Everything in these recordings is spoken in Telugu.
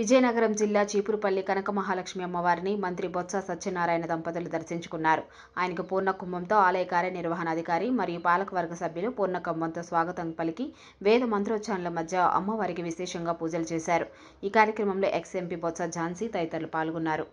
విజయనగరం జిల్లా చీపురుపల్లి కనక మహాలక్ష్మి అమ్మవారిని మంత్రి బొత్స సత్యనారాయణ దంపతులు దర్శించుకున్నారు ఆయనకు పూర్ణ కుంభంతో ఆలయ కార్యనిర్వహణాధికారి మరియు పాలకవర్గ సభ్యులు పూర్ణ కుంభంతో స్వాగతం పలికి వేద మంత్రోచ్చారణల మధ్య అమ్మవారికి విశేషంగా పూజలు చేశారు ఈ కార్యక్రమంలో ఎక్స్ ఎంపీ బొత్స ఝాన్సీ తదితరులు పాల్గొన్నారు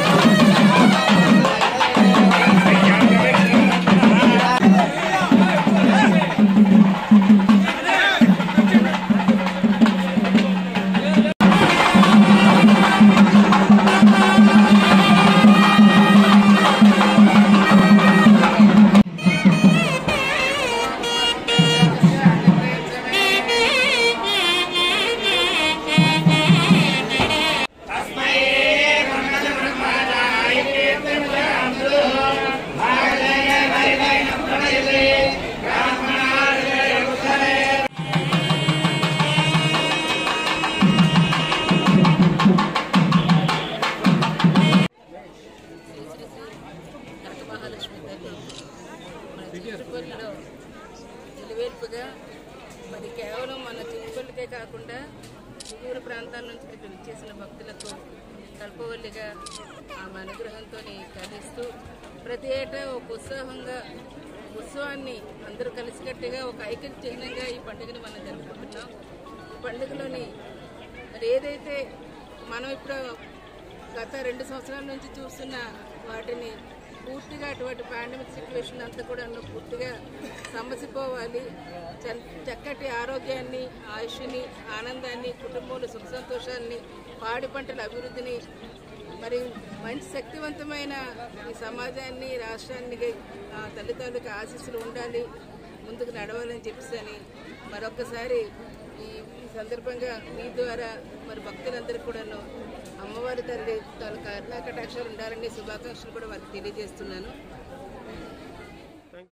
కనక మహాలక్ష్మి తల్లి మన చిత్రపల్లిలో నిలువేల్పుగా మరి కేవలం మన చిత్రపల్లికే కాకుండా సుదూర ప్రాంతాల నుంచి ఇక్కడ విచ్చేసిన భక్తులకు కల్పవల్లిగా ఆమె అనుగ్రహంతో కలిస్తూ ప్రతి ఏటా ఒక ఉత్సాహంగా ఉత్సవాన్ని అందరూ కలిసికట్టుగా ఒక ఐక్య చిహ్నంగా ఈ పండుగని మనం జరుపుకుంటున్నాం ఈ పండుగలోని మరి ఏదైతే మనం ఇప్పుడు గత రెండు సంవత్సరాల నుంచి చూస్తున్న వాటిని పూర్తిగా అటువంటి పాండమిక్ సిచ్యువేషన్ అంతా కూడా పూర్తిగా సమసిపోవాలి చల్- చక్కటి ఆరోగ్యాన్ని ఆయుష్ని ఆనందాన్ని కుటుంబంలో సుఖ సంతోషాన్ని పాడి పంటల అభివృద్ధిని మరి మంచి శక్తివంతమైన ఈ సమాజాన్ని రాష్ట్రాన్ని ఆ, తల్లి తాలూకా ఆశీస్సులు ఉండాలి ముందుకు నడవాలని చెప్పేసి మరొక్కసారి ఈ ఈ సందర్భంగా మీ ద్వారా మరి భక్తులందరికీ కూడాను అమ్మవారి తల్లి తాలూకా కరుణా కటాక్షాలు ఉండాలని శుభాకాంక్షలు కూడా వారికి తెలియజేస్తున్నాను